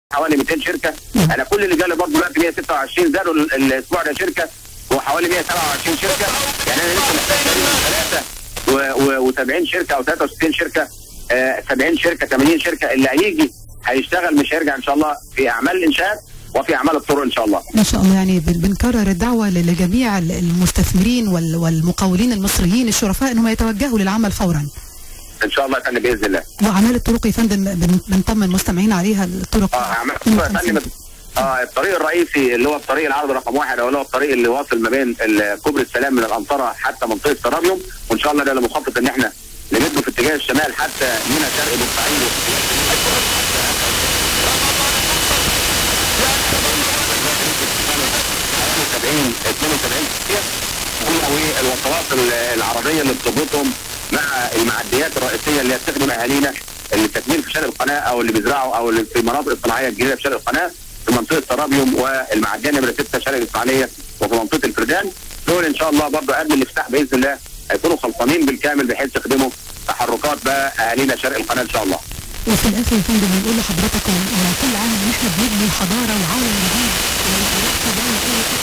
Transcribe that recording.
حوالي 200 شركه انا كل اللي جالي برضه دلوقتي 126 زادوا ال- الاسبوع ده شركه وحوالي 127 شركه يعني انا لسه محتاج تقريبا 3 و70 شركه او 63 شركه آه 70 شركه 80 شركه اللي هيجي هيشتغل مش هيرجع ان شاء الله في اعمال الانشاءات وفي اعمال الطرق ان شاء الله ان شاء الله يعني بن- بنكرر الدعوه ل- لجميع ال- المستثمرين وال- والمقاولين المصريين الشرفاء انهم يتوجهوا للعمل فورا ان شاء الله يا فندم باذن الله واعمال الطرق يا فندم بن- بنطمن مستمعين عليها الطرق اه اعمال الطرق يا فندم اه الطريق الرئيسي اللي هو الطريق العرض رقم واحد او اللي هو الطريق اللي واصل ما بين ال- كوبري السلام من الانطره حتى منطقه سرابيوم وان شاء الله ده اللي مخطط ان احنا نمده في اتجاه الشمال حتى من شرق بورسعيد واتجاه 72 والوصلات ال- العربيه اللي بتربطهم مع المعديات الرئيسيه اللي يستخدم اهالينا اللي ساكنين في شرق القناه او اللي بيزرعوا او اللي في المناطق الصناعيه الجديده في شرق القناه في منطقه سرابيوم والمعديه نمره 6 شرق الاسماعيليه وفي منطقه الفردان دول ان شاء الله برضه قبل الافتتاح باذن الله هيكونوا خلصانين بالكامل بحيث يخدموا تحركات بقى اهالينا شرق القناه ان شاء الله. وفي الاخر يا فندم بنقول لحضرتك وكل عام ان احنا بنبني حضاره وعالم جديد ويتوقف دولة